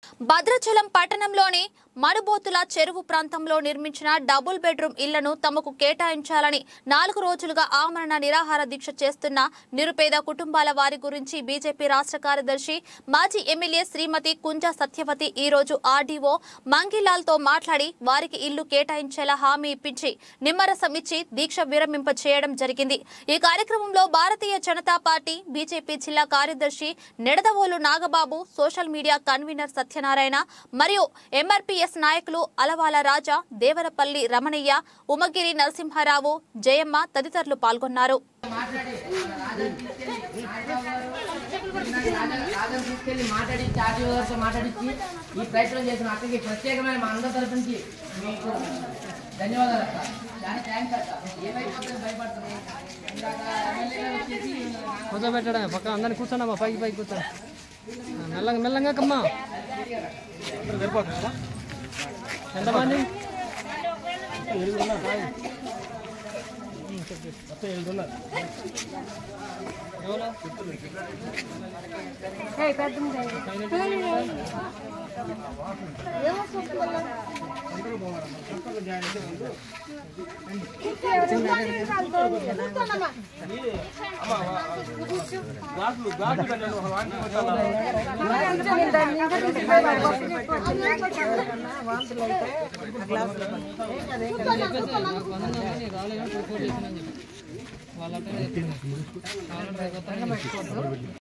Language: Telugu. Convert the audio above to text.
భద్రాచలం పట్టణంలోని మడుబోతుల చెరువు ప్రాంతంలో నిర్మించిన డబుల్ బెడ్రూమ్ ఇళ్లను తమకు కేటాయించాలని నాలుగు రోజులుగా ఆమరణ నిరాహార దీక్ష చేస్తున్న నిరుపేద కుటుంబాల వారి గురించి బీజేపీ రాష్ట్ర కార్యదర్శి మాజీ ఎమ్మెల్యే శ్రీమతి కుంజ సత్యవతి ఈ రోజు ఆర్డీఓ మంగిలాల్ తో మాట్లాడి వారికి ఇల్లు కేటాయించేలా హామీ ఇప్పించి నిమ్మరసం ఇచ్చి దీక్ష విరమింప చేయడం జరిగింది ఈ కార్యక్రమంలో భారతీయ జనతా పార్టీ బీజేపీ జిల్లా కార్యదర్శి Nidadavolu Nagababu social media convener Satyanarayana మరియు ఎంఆర్పీఎస్ నాయకులు అలవాల రాజా దేవరపల్లి రమణయ్య ఉమగిరి నరసింహారావు జయమ్మ తదితరులు పాల్గొన్నారు రాజం తీసుకెళ్లి మాట్లాడి చార్జీ గారితో మాట్లాడించి ఈ ప్రయత్నం చేసిన అక్కడికి ప్రత్యేకమైన మా అందరి తరఫు నుంచి మీకు ధన్యవాదాలు అక్క చాలా థ్యాంక్స్ అక్క ఏమైపోతుంది భయపడుతుంది ఇందాక ఎమ్మెల్యే గారు వచ్చేసి కూర్చోబెట్టడమే పక్కన అందరిని కూర్చోండమ్మా పైకి పైకి కూర్చో ఆ, మెల్లగా మెల్లంగా కమ్మా ఎంతమంది ఎవరు? నాకు వందలు ఉన్నాయి, రాలేదు, ఫోన్ చేసినా అని చెప్పి. వాళ్ళ అట్లనే చెప్తున్నారు. కావాలంటే రేపు వస్తాను.